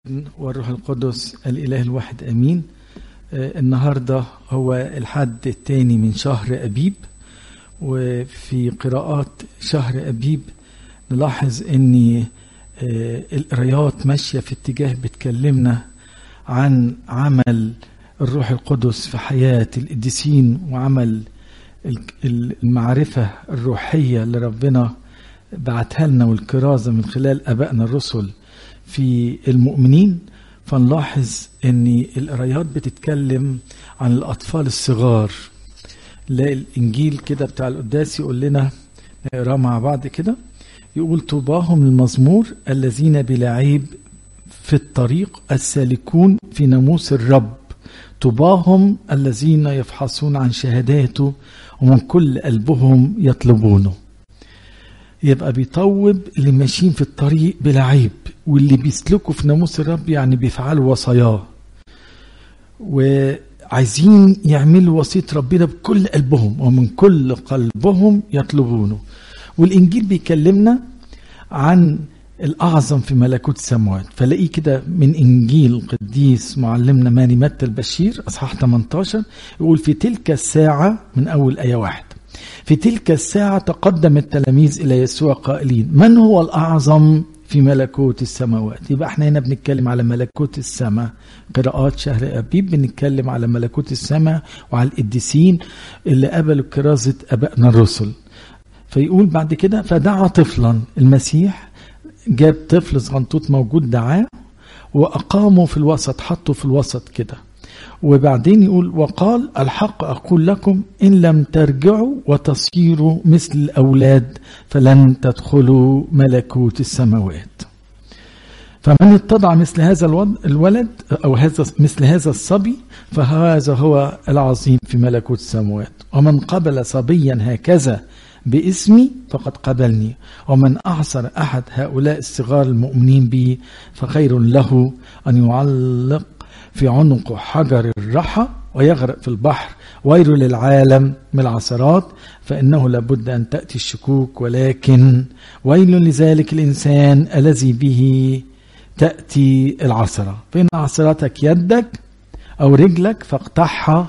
والروح القدس الإله الواحد أمين آه، النهاردة هو الحد الثاني من شهر أبيب وفي قراءات شهر أبيب نلاحظ أن آه، القرايات ماشية في اتجاه بتكلمنا عن عمل الروح القدس في حياة القديسين وعمل المعرفة الروحية اللي ربنا بعتها لنا والكرازة من خلال أبائنا الرسل في المؤمنين فنلاحظ ان القرايات بتتكلم عن الاطفال الصغار لا الانجيل كده بتاع القداس يقول لنا نقراه مع بعض كده يقول طوباهم المزمور الذين بلا عيب في الطريق السالكون في ناموس الرب طوباهم الذين يفحصون عن شهاداته ومن كل قلبهم يطلبونه يبقى بيطوب اللي ماشيين في الطريق بلا عيب واللي بيسلكوا في ناموس الرب يعني بيفعلوا وصاياه وعايزين يعملوا وصية ربنا بكل قلبهم ومن كل قلبهم يطلبونه والإنجيل بيكلمنا عن الأعظم في ملكوت السماوات فلاقيه كده من إنجيل القديس معلمنا ماني متى البشير أصحاح 18 يقول في تلك الساعة من أول آية واحد في تلك الساعة تقدم التلاميذ إلى يسوع قائلين من هو الأعظم في ملكوت السماوات يبقى احنا هنا بنتكلم على ملكوت السماء قراءات شهر أبيب بنتكلم على ملكوت السماء وعلى القديسين اللي قبلوا كرازة أبائنا الرسل فيقول بعد كده فدعا طفلا المسيح جاب طفل صغنطوط موجود دعاه وأقامه في الوسط حطه في الوسط كده وبعدين يقول وقال الحق أقول لكم إن لم ترجعوا وتصيروا مثل الأولاد فلن تدخلوا ملكوت السماوات فمن اتضع مثل هذا الولد أو هذا مثل هذا الصبي فهذا هو العظيم في ملكوت السماوات ومن قبل صبيا هكذا باسمي فقد قبلني ومن أعصر أحد هؤلاء الصغار المؤمنين بي فخير له أن يعلق في عنق حجر الرحى ويغرق في البحر ويل للعالم من العثرات فإنه لابد أن تأتي الشكوك ولكن ويل لذلك الإنسان الذي به تأتي العثرة فإن عثرتك يدك أو رجلك فاقطعها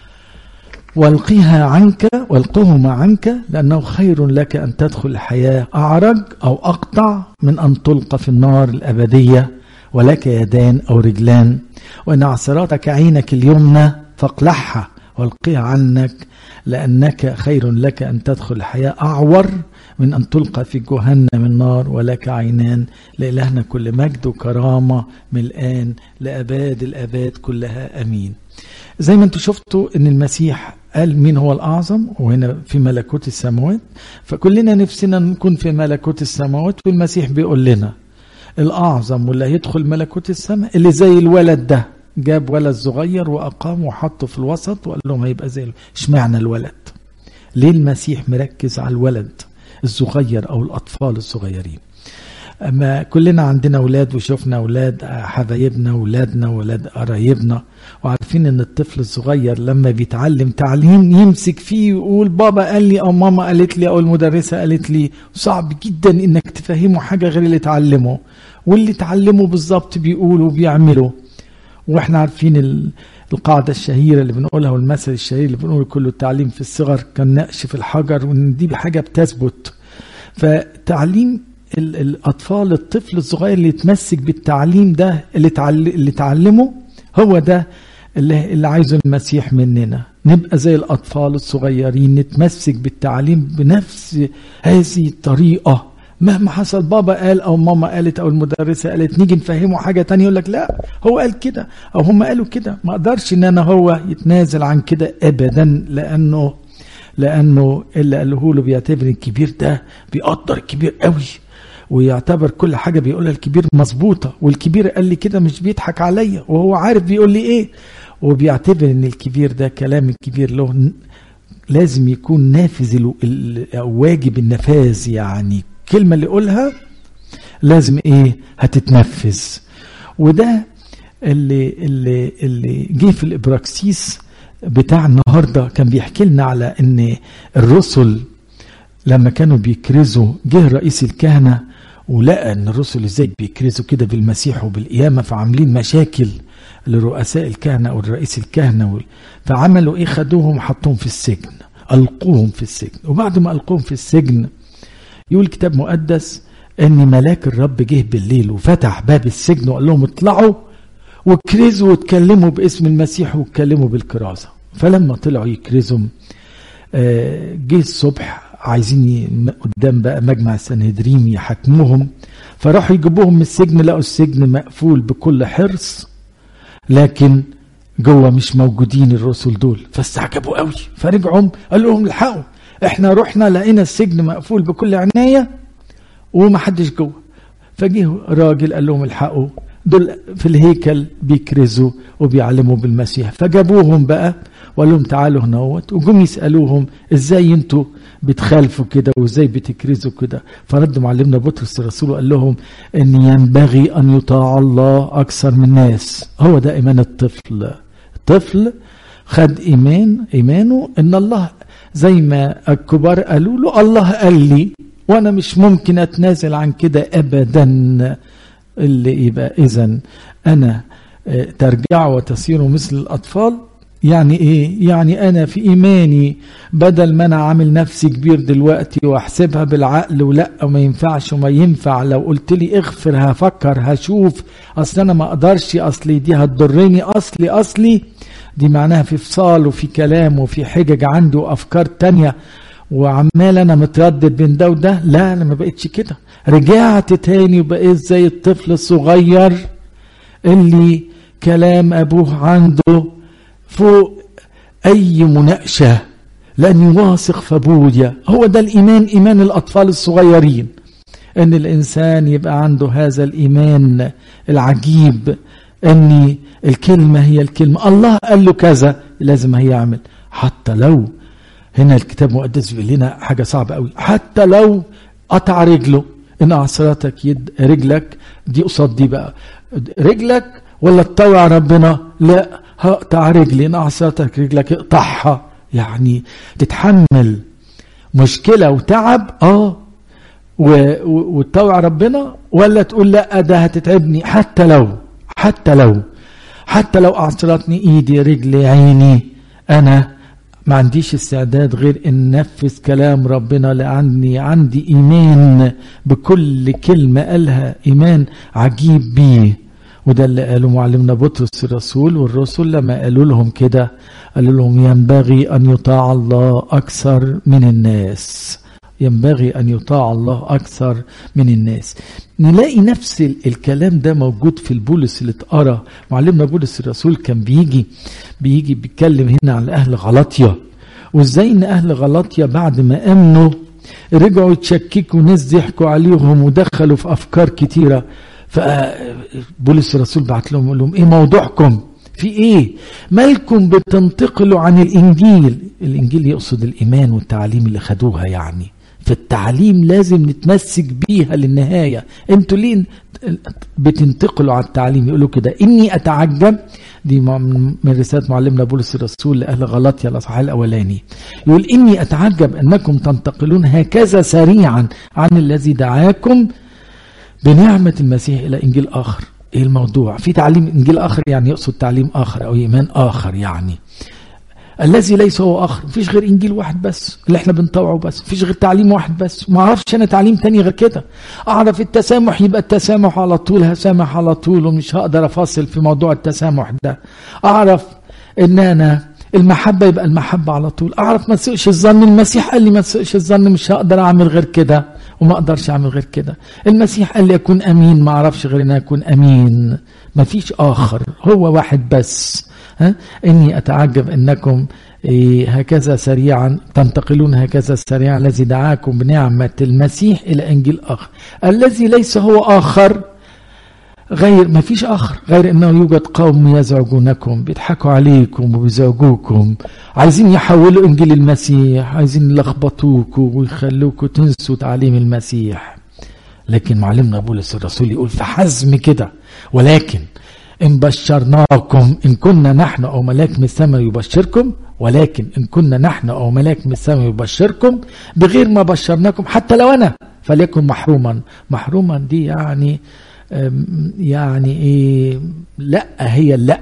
والقيها عنك والقهما عنك لأنه خير لك أن تدخل الحياة أعرج أو أقطع من أن تلقى في النار الأبدية ولك يدان أو رجلان وإن عثراتك عينك اليمنى فاقلعها والقيها عنك لأنك خير لك أن تدخل الحياة أعور من أن تلقى في جهنم النار ولك عينان لإلهنا كل مجد وكرامة من الآن لأباد الأباد كلها أمين زي ما انتم شفتوا ان المسيح قال مين هو الأعظم وهنا في ملكوت السماوات فكلنا نفسنا نكون في ملكوت السماوات والمسيح بيقول لنا الأعظم واللي هيدخل ملكوت السماء اللي زي الولد ده جاب ولد صغير وأقام وحطه في الوسط وقال لهم هيبقى زي اشمعنى الولد ليه المسيح مركز على الولد الصغير أو الأطفال الصغيرين أما كلنا عندنا أولاد وشفنا أولاد حبايبنا أولادنا وولاد قرايبنا وعارفين إن الطفل الصغير لما بيتعلم تعليم يمسك فيه ويقول بابا قال لي أو ماما قالت لي أو المدرسة قالت لي صعب جدا إنك تفهمه حاجة غير اللي اتعلمه واللي اتعلمه بالظبط بيقوله وبيعمله واحنا عارفين القاعدة الشهيرة اللي بنقولها والمثل الشهير اللي بنقول كله التعليم في الصغر كالنقش في الحجر وان دي حاجة بتثبت فتعليم الاطفال الطفل الصغير اللي يتمسك بالتعليم ده اللي اللي تعلمه هو ده اللي, اللي عايزه المسيح مننا نبقى زي الاطفال الصغيرين نتمسك بالتعليم بنفس هذه الطريقه مهما حصل بابا قال او ماما قالت او المدرسه قالت نيجي نفهمه حاجه تانية يقول لك لا هو قال كده او هم قالوا كده ما اقدرش ان انا هو يتنازل عن كده ابدا لانه لانه اللي قاله له بيعتبر الكبير ده بيقدر الكبير قوي ويعتبر كل حاجة بيقولها الكبير مظبوطة والكبير قال لي كده مش بيضحك عليا وهو عارف بيقول لي ايه وبيعتبر ان الكبير ده كلام الكبير له لازم يكون نافذ او واجب النفاذ يعني الكلمة اللي يقولها لازم ايه هتتنفذ وده اللي اللي اللي جه في الابراكسيس بتاع النهارده كان بيحكي لنا على ان الرسل لما كانوا بيكرزوا جه رئيس الكهنه ولقى ان الرسل ازاي بيكرزوا كده بالمسيح وبالقيامه فعاملين مشاكل لرؤساء الكهنه او الرئيس الكهنه وال... فعملوا ايه خدوهم وحطوهم في السجن القوهم في السجن وبعد ما القوهم في السجن يقول الكتاب مقدس ان ملاك الرب جه بالليل وفتح باب السجن وقال لهم اطلعوا وكرزوا واتكلموا باسم المسيح واتكلموا بالكرازه فلما طلعوا يكرزوا جه الصبح عايزين قدام بقى مجمع السنهدريم يحاكموهم فراحوا يجيبوهم من السجن لقوا السجن مقفول بكل حرص لكن جوه مش موجودين الرسل دول فاستعجبوا قوي فرجعوا قال لهم الحقوا احنا رحنا لقينا السجن مقفول بكل عنايه ومحدش جوه فجه راجل قال لهم الحقوا دول في الهيكل بيكرزوا وبيعلموا بالمسيح فجابوهم بقى وقال لهم تعالوا هنوت وجم يسالوهم ازاي انتوا بتخالفوا كده وازاي بتكرزوا كده فرد معلمنا بطرس الرسول وقال لهم ان ينبغي ان يطاع الله اكثر من الناس هو ده ايمان الطفل الطفل خد ايمان ايمانه ان الله زي ما الكبار قالوا له الله قال لي وانا مش ممكن اتنازل عن كده ابدا اللي يبقى اذا انا ترجعوا وتصيروا مثل الاطفال يعني ايه يعني انا في ايماني بدل ما انا عامل نفسي كبير دلوقتي واحسبها بالعقل ولا وما ينفعش وما ينفع لو قلت لي اغفر هفكر هشوف اصل انا ما اقدرش اصلي دي هتضرني اصلي اصلي دي معناها في فصال وفي كلام وفي حجج عنده وافكار تانية وعمال انا متردد بين ده وده لا انا ما بقتش كده رجعت تاني وبقيت زي الطفل الصغير اللي كلام ابوه عنده فوق اي مناقشه لاني واثق في ابويا هو ده الايمان ايمان الاطفال الصغيرين ان الانسان يبقى عنده هذا الايمان العجيب ان الكلمه هي الكلمه الله قال له كذا لازم هيعمل حتى لو هنا الكتاب المقدس بيقول لنا حاجه صعبه قوي حتى لو قطع رجله ان اعصرتك يد رجلك دي قصاد دي بقى رجلك ولا تطوع ربنا لا هقطع رجلي ان اعصرتك رجلك اقطعها يعني تتحمل مشكله وتعب اه وتطوع ربنا ولا تقول لا ده هتتعبني حتى لو حتى لو حتى لو اعصرتني ايدي رجلي عيني انا ما عنديش استعداد غير ان نفذ كلام ربنا لاني عندي ايمان بكل كلمه قالها ايمان عجيب بيه وده اللي قاله معلمنا بطرس الرسول والرسل لما قالوا لهم كده قالوا لهم ينبغي ان يطاع الله اكثر من الناس ينبغي ان يطاع الله اكثر من الناس نلاقي نفس الكلام ده موجود في البولس اللي اتقرا معلمنا بولس الرسول كان بيجي بيجي بيتكلم هنا على اهل غلطيا وازاي ان اهل غلطيا بعد ما امنوا رجعوا يتشككوا ناس ضحكوا عليهم ودخلوا في افكار كتيره فبولس الرسول بعت لهم يقول لهم ايه موضوعكم في ايه مالكم بتنتقلوا عن الانجيل الانجيل يقصد الايمان والتعليم اللي خدوها يعني في التعليم لازم نتمسك بيها للنهاية انتوا ليه بتنتقلوا على التعليم يقولوا كده اني اتعجب دي من رسالة معلمنا بولس الرسول لأهل غلطيا الأصحاح الأولاني يقول إني أتعجب أنكم تنتقلون هكذا سريعا عن الذي دعاكم بنعمة المسيح إلى إنجيل آخر إيه الموضوع في تعليم إنجيل آخر يعني يقصد تعليم آخر أو إيمان آخر يعني الذي ليس هو اخر مفيش غير انجيل واحد بس اللي احنا بنطوعه بس مفيش غير تعليم واحد بس ما اعرفش انا تعليم تاني غير كده اعرف التسامح يبقى التسامح على طول هسامح على طول ومش هقدر افصل في موضوع التسامح ده اعرف ان انا المحبه يبقى المحبه على طول اعرف ما تسوقش الظن المسيح قال لي ما تسوقش الظن مش هقدر اعمل غير كده وما اقدرش اعمل غير كده المسيح قال لي اكون امين ما اعرفش غير ان اكون امين ما فيش اخر هو واحد بس ها اني اتعجب انكم إيه هكذا سريعا تنتقلون هكذا سريعا الذي دعاكم بنعمه المسيح الى انجيل اخر الذي ليس هو اخر غير ما فيش اخر غير انه يوجد قوم يزعجونكم بيضحكوا عليكم وبيزعجوكم عايزين يحولوا انجيل المسيح عايزين يلخبطوكوا ويخلوكوا تنسوا تعليم المسيح لكن معلمنا بولس الرسول يقول في حزم كده ولكن إن بشرناكم إن كنا نحن أو ملاك من السماء يبشركم ولكن إن كنا نحن أو ملاك من السماء يبشركم بغير ما بشرناكم حتى لو أنا فليكن محروما محروما دي يعني يعني ايه لا هي لا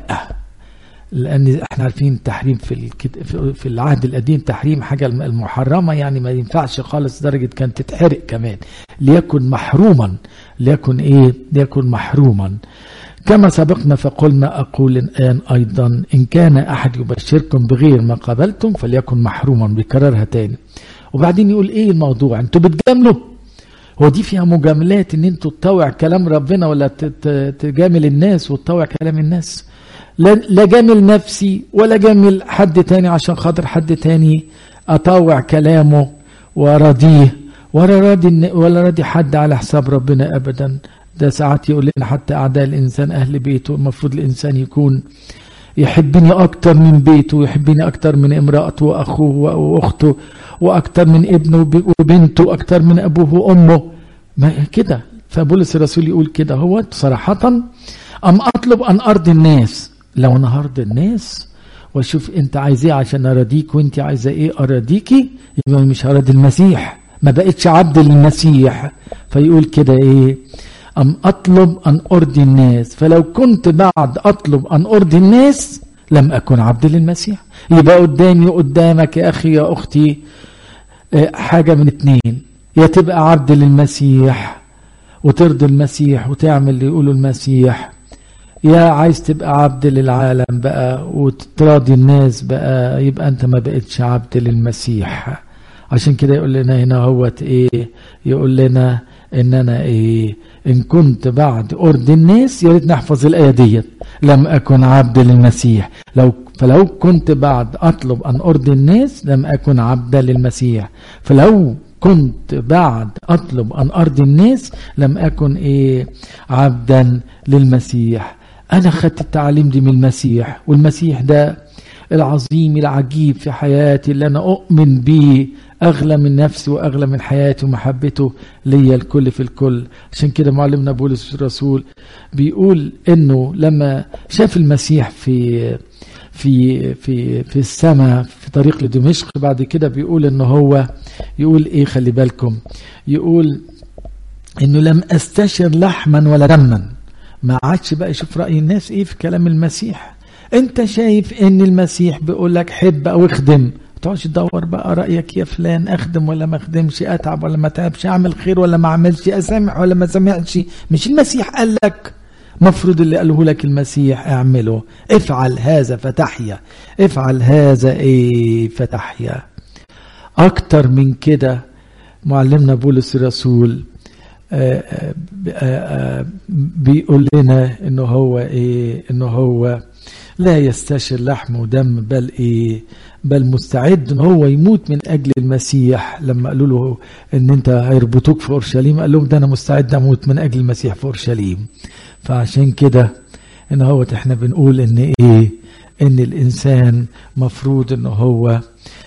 لان احنا عارفين التحريم في الكت... في العهد القديم تحريم حاجه المحرمه يعني ما ينفعش خالص درجه كانت تتحرق كمان ليكن محروما ليكن ايه ليكن محروما كما سبقنا فقلنا أقول الآن أيضا إن كان أحد يبشركم بغير ما قبلتم فليكن محروما بيكررها تاني وبعدين يقول إيه الموضوع أنتوا بتجاملوا هو دي فيها مجاملات ان انتوا تطوع كلام ربنا ولا تجامل الناس وتطوع كلام الناس لا جامل نفسي ولا جامل حد تاني عشان خاطر حد تاني اطوع كلامه وراضيه ولا راضي ولا راضي حد على حساب ربنا ابدا ده ساعات يقول لنا حتى اعداء الانسان اهل بيته المفروض الانسان يكون يحبني اكتر من بيته يحبني اكتر من امراته واخوه واخته واكتر من ابنه وبنته اكتر من ابوه وامه ما كده فبولس الرسول يقول كده هو صراحة أم أطلب أن أرضي الناس لو أنا هرضي الناس واشوف انت عايز ايه عشان ارضيك وانت عايزه ايه ارضيكي يبقى مش هرضي المسيح ما بقتش عبد للمسيح فيقول كده ايه ام اطلب ان ارضي الناس فلو كنت بعد اطلب ان ارضي الناس لم اكن عبد للمسيح يبقى قدامي قدامك يا اخي يا اختي حاجه من اتنين يا تبقى عبد للمسيح وترضي المسيح وتعمل اللي يقوله المسيح يا عايز تبقى عبد للعالم بقى وتراضي الناس بقى يبقى انت ما بقتش عبد للمسيح عشان كده يقول لنا هنا هوت ايه يقول لنا ان انا ايه ان كنت بعد ارضي الناس يا ريت نحفظ الايه ديت لم اكن عبد للمسيح لو فلو كنت بعد اطلب ان ارضي الناس لم اكن عبدا للمسيح فلو كنت بعد أطلب أن أرضي الناس لم أكن إيه عبدا للمسيح أنا خدت التعليم دي من المسيح والمسيح ده العظيم العجيب في حياتي اللي أنا أؤمن به أغلى من نفسي وأغلى من حياتي ومحبته ليا الكل في الكل عشان كده معلمنا بولس الرسول بيقول إنه لما شاف المسيح في في في في السماء في طريق لدمشق بعد كده بيقول ان هو يقول ايه خلي بالكم يقول انه لم استشر لحما ولا دما ما عادش بقى يشوف راي الناس ايه في كلام المسيح انت شايف ان المسيح بيقول لك حب او اخدم تقعدش تدور بقى رايك يا فلان اخدم ولا ما اخدمش اتعب ولا ما اتعبش اعمل خير ولا ما اعملش اسامح ولا ما سامحش مش المسيح قال لك مفروض اللي قاله لك المسيح اعمله افعل هذا فتحيا افعل هذا ايه فتحيا اكتر من كده معلمنا بولس الرسول آآ آآ بيقول لنا انه هو ايه انه هو لا يستشر لحم ودم بل ايه بل مستعد ان هو يموت من اجل المسيح لما قالوا له ان انت هيربطوك في اورشليم قال لهم ده انا مستعد اموت من اجل المسيح في اورشليم فعشان كده ان هو احنا بنقول ان ايه ان الانسان مفروض ان هو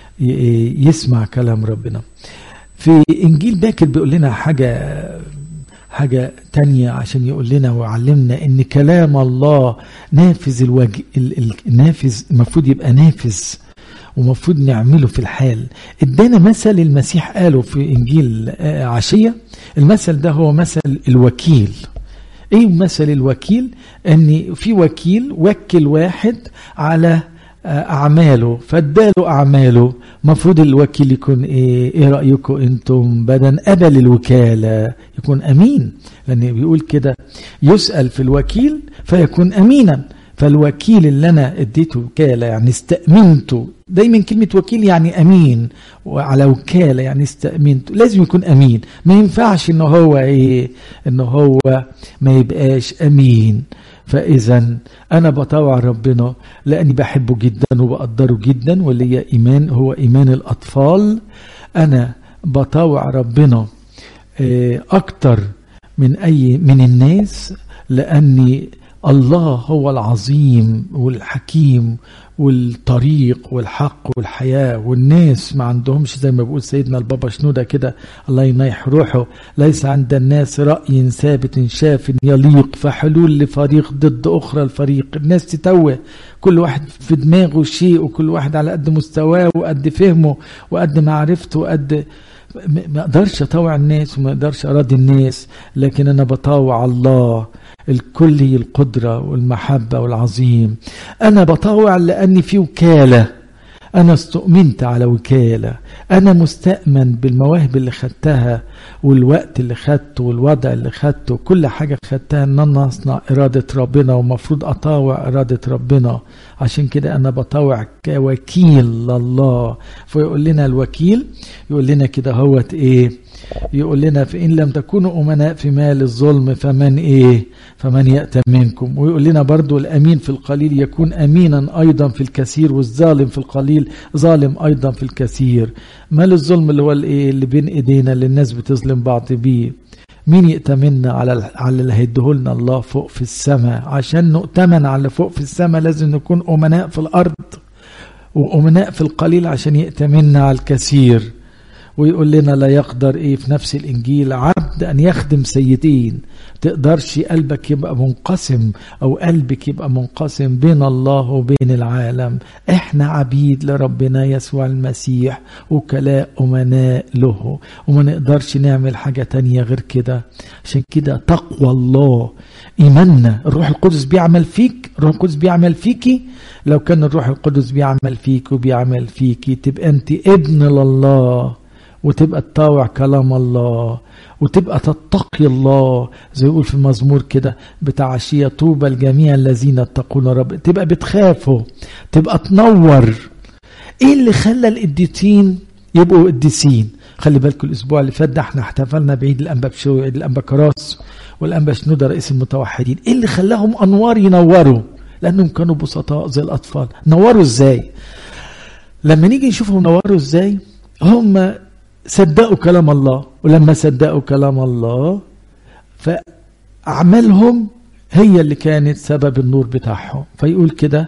يسمع كلام ربنا في انجيل باكر بيقول لنا حاجه حاجة تانية عشان يقول لنا ويعلمنا ان كلام الله نافذ الوج... النافذ المفروض يبقى نافذ ومفروض نعمله في الحال ادانا مثل المسيح قاله في انجيل عشية المثل ده هو مثل الوكيل ايه مثل الوكيل ان في وكيل وكل واحد على اعماله فاداله اعماله مفروض الوكيل يكون ايه ايه رايكم انتم بدل قبل الوكاله يكون امين لان بيقول كده يسال في الوكيل فيكون امينا فالوكيل اللي انا اديته وكاله يعني استامنته دايما كلمه وكيل يعني امين وعلى وكاله يعني استامنته لازم يكون امين ما ينفعش ان هو ايه ان هو ما يبقاش امين فاذا انا بطوع ربنا لاني بحبه جدا وبقدره جدا وليا ايمان هو ايمان الاطفال انا بطوع ربنا اكتر من اي من الناس لاني الله هو العظيم والحكيم والطريق والحق والحياة والناس ما عندهمش زي ما بيقول سيدنا البابا شنودة كده الله ينيح روحه ليس عند الناس رأي ثابت شاف يليق فحلول لفريق ضد أخرى الفريق الناس تتوه كل واحد في دماغه شيء وكل واحد على قد مستواه وقد فهمه وقد معرفته وقد ما اقدرش اطاوع الناس وما اقدرش اراضي الناس لكن انا بطاوع الله الكلي القدرة والمحبة والعظيم انا بطاوع لاني في وكالة انا استؤمنت على وكالة انا مستأمن بالمواهب اللي خدتها والوقت اللي خدته والوضع اللي خدته كل حاجة خدتها ان انا اصنع ارادة ربنا ومفروض اطاوع ارادة ربنا عشان كده انا بطاوع كوكيل لله فيقول لنا الوكيل يقول لنا كده هوت ايه يقول لنا فإن لم تكونوا أمناء في مال الظلم فمن إيه فمن يأتى منكم ويقول لنا برضو الأمين في القليل يكون أمينا أيضا في الكثير والظالم في القليل ظالم أيضا في الكثير مال الظلم اللي هو الإيه اللي بين إيدينا اللي الناس بتظلم بعض بيه مين يأتمننا على على اللي هيديهولنا الله فوق في السماء عشان نؤتمن على اللي فوق في السماء لازم نكون أمناء في الأرض وأمناء في القليل عشان يأتمننا على الكثير ويقول لنا لا يقدر ايه في نفس الانجيل عبد ان يخدم سيدين تقدرش قلبك يبقى منقسم او قلبك يبقى منقسم بين الله وبين العالم احنا عبيد لربنا يسوع المسيح وكلاء امناء له وما نقدرش نعمل حاجة تانية غير كده عشان كده تقوى الله ايماننا الروح القدس بيعمل فيك الروح القدس بيعمل فيكي لو كان الروح القدس بيعمل فيك وبيعمل فيكي تبقى انت ابن لله وتبقى تطاوع كلام الله وتبقى تتقي الله زي يقول في المزمور كده بتاع عشية طوبى الجميع الذين اتقون رب تبقى بتخافوا تبقى تنور ايه اللي خلى القديسين يبقوا قديسين خلي بالكم الاسبوع اللي فات ده احنا احتفلنا بعيد الانبا بشوي عيد الانبا كراس والانبا شنوده رئيس المتوحدين ايه اللي خلاهم انوار ينوروا لانهم كانوا بسطاء زي الاطفال نوروا ازاي لما نيجي نشوفهم نوروا ازاي هم صدقوا كلام الله ولما صدقوا كلام الله فأعمالهم هي اللي كانت سبب النور بتاعهم فيقول كده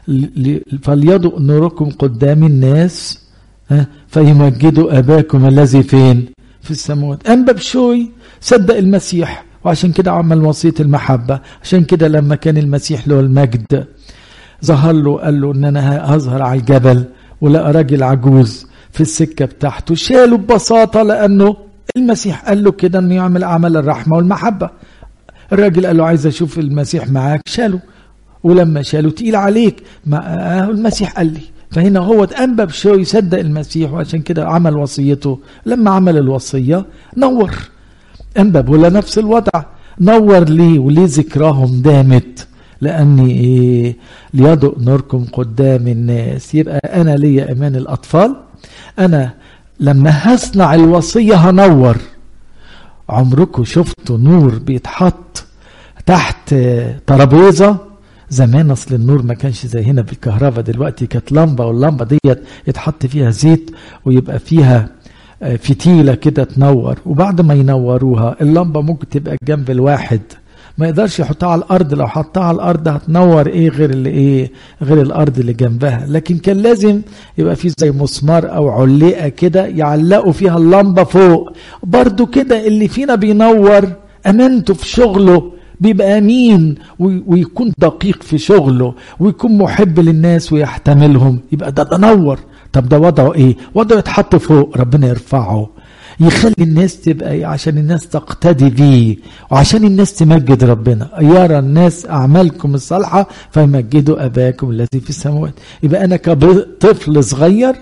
فليضوء نوركم قدام الناس فيمجدوا أباكم الذي فين في السماوات أنبا بشوي صدق المسيح وعشان كده عمل وصية المحبة عشان كده لما كان المسيح له المجد ظهر له قال له ان انا هظهر على الجبل ولقى راجل عجوز في السكة بتاعته شاله ببساطة لأنه المسيح قال له كده أنه يعمل أعمال الرحمة والمحبة الراجل قال له عايز أشوف المسيح معاك شاله ولما شاله تقيل عليك ما المسيح قال لي فهنا هو اتأنبى بشوي يصدق المسيح وعشان كده عمل وصيته لما عمل الوصية نور أنبب ولا نفس الوضع نور ليه وليه ذكراهم دامت لأني إيه ليضوء نوركم قدام الناس يبقى أنا ليا إيمان الأطفال أنا لما هصنع الوصية هنور عمركم شفتوا نور بيتحط تحت ترابيزة زمان اصل النور ما كانش زي هنا بالكهرباء دلوقتي كانت لمبه واللمبه ديت يتحط فيها زيت ويبقى فيها فتيله كده تنور وبعد ما ينوروها اللمبه ممكن تبقى جنب الواحد ما يقدرش يحطها على الارض لو حطها على الارض هتنور ايه غير اللي ايه غير الارض اللي جنبها لكن كان لازم يبقى في زي مسمار او علقه كده يعلقوا فيها اللمبه فوق برضو كده اللي فينا بينور امانته في شغله بيبقى امين ويكون دقيق في شغله ويكون محب للناس ويحتملهم يبقى ده تنور طب ده وضعه ايه وضعه يتحط فوق ربنا يرفعه يخلي الناس تبقى إيه؟ عشان الناس تقتدي بيه وعشان الناس تمجد ربنا يرى الناس اعمالكم الصالحه فيمجدوا اباكم الذي في السماوات يبقى انا كطفل صغير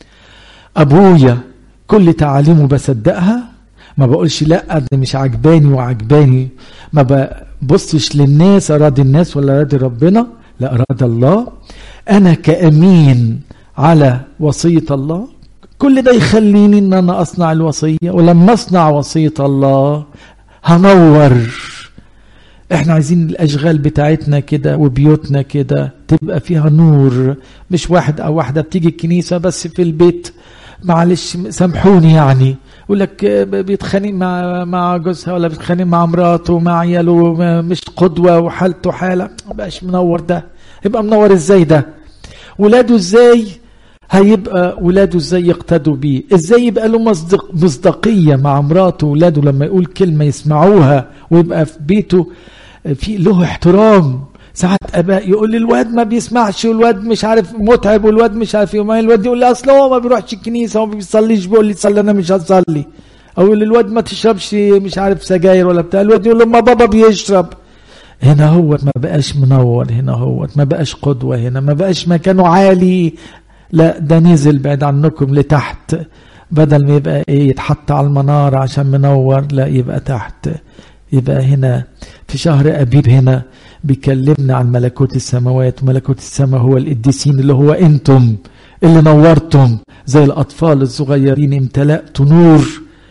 ابويا كل تعاليمه بصدقها ما بقولش لا ده مش عجباني وعجباني ما ببصش للناس اراد الناس ولا اراد ربنا لا اراد الله انا كامين على وصيه الله كل ده يخليني ان انا اصنع الوصيه ولما اصنع وصيه الله هنور احنا عايزين الاشغال بتاعتنا كده وبيوتنا كده تبقى فيها نور مش واحد او واحده بتيجي الكنيسه بس في البيت معلش سامحوني يعني يقول لك بيتخانق مع مع جوزها ولا بيتخانق مع مراته مع عياله مش قدوه وحالته حاله ما بقاش منور ده يبقى منور ازاي ده ولاده ازاي هيبقى ولاده ازاي يقتدوا بيه ازاي يبقى له مصدق مصداقيه مع مراته وولاده لما يقول كلمه يسمعوها ويبقى في بيته في له احترام ساعات اباء يقول لي الواد ما بيسمعش والواد مش عارف متعب والواد مش عارف ايه وما الواد يقول لي اصل هو ما بيروحش الكنيسه وما بيصليش بيقول لي صلي انا مش هصلي او يقول الواد ما تشربش مش عارف سجاير ولا بتاع الواد يقول له ما بابا بيشرب هنا هو ما بقاش منور هنا هو ما بقاش قدوه هنا ما بقاش مكانه عالي لا ده نزل بعد عنكم لتحت بدل ما يبقى ايه يتحط على المنار عشان منور لا يبقى تحت يبقى هنا في شهر أبيب هنا بيكلمنا عن ملكوت السماوات وملكوت السماء هو القديسين اللي هو انتم اللي نورتم زي الأطفال الصغيرين امتلأتوا نور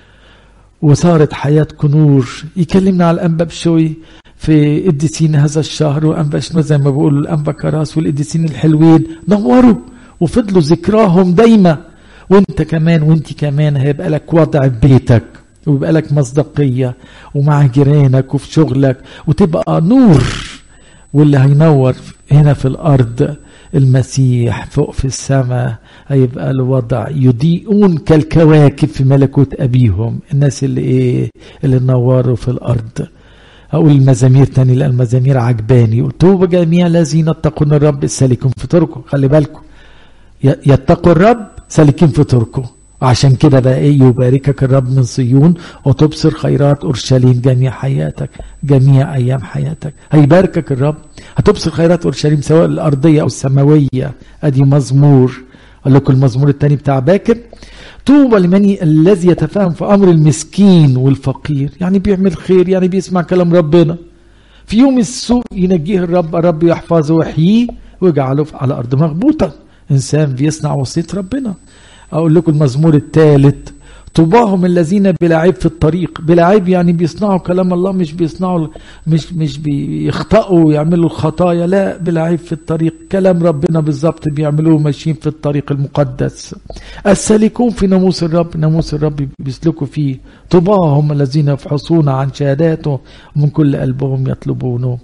وصارت حياتكم نور يكلمنا على الأنبا بشوي في قديسين هذا الشهر وأنبا شنو زي ما بيقولوا الأنبا كراس والقديسين الحلوين نوروا وفضلوا ذكراهم دايما وانت كمان وانت كمان هيبقى لك وضع في بيتك ويبقى لك مصداقية ومع جيرانك وفي شغلك وتبقى نور واللي هينور هنا في الأرض المسيح فوق في السماء هيبقى الوضع يضيئون كالكواكب في ملكوت أبيهم الناس اللي إيه اللي نوروا في الأرض أقول المزامير تاني لا المزامير عجباني طوبى جميع الذين اتقون الرب سالكين في طرقه خلي بالكم يتقوا الرب سالكين في طرقه وعشان كده بقى ايه يباركك الرب من صيون وتبصر خيرات اورشليم جميع حياتك جميع ايام حياتك هيباركك الرب هتبصر خيرات اورشليم سواء الارضيه او السماويه ادي مزمور اقول لكم المزمور الثاني بتاع باكر طوبى لمن الذي يتفاهم في امر المسكين والفقير يعني بيعمل خير يعني بيسمع كلام ربنا في يوم السوء ينجيه الرب الرب يحفظه ويحييه ويجعله على ارض مغبوطه انسان بيصنع وصيه ربنا اقول لكم المزمور الثالث طوباهم الذين بلا عيب في الطريق بلا عيب يعني بيصنعوا كلام الله مش بيصنعوا مش مش بيخطئوا ويعملوا الخطايا لا بلا عيب في الطريق كلام ربنا بالظبط بيعملوه ماشيين في الطريق المقدس السالكون في ناموس الرب ناموس الرب بيسلكوا فيه طوباهم الذين يفحصون عن شهاداته ومن كل قلبهم يطلبونه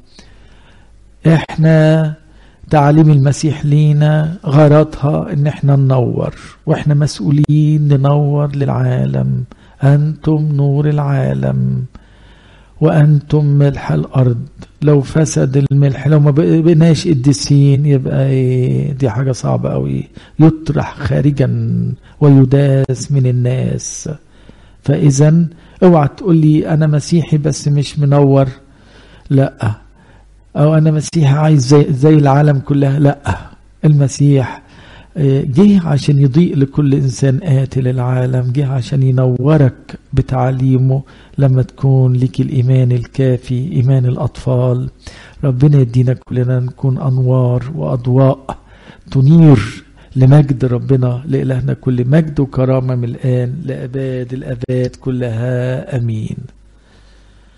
احنا تعاليم المسيح لينا غرضها ان احنا ننور واحنا مسؤولين ننور للعالم انتم نور العالم وانتم ملح الارض لو فسد الملح لو ما بقيناش قديسين يبقى ايه دي حاجه صعبه قوي يطرح خارجا ويداس من الناس فاذا اوعى تقول لي انا مسيحي بس مش منور لا او انا مسيح عايز زي, زي العالم كلها لا المسيح جه عشان يضيء لكل انسان اتي للعالم جه عشان ينورك بتعليمه لما تكون لك الايمان الكافي ايمان الاطفال ربنا يدينا كلنا نكون انوار واضواء تنير لمجد ربنا لإلهنا كل مجد وكرامة من الآن لأباد الأباد كلها أمين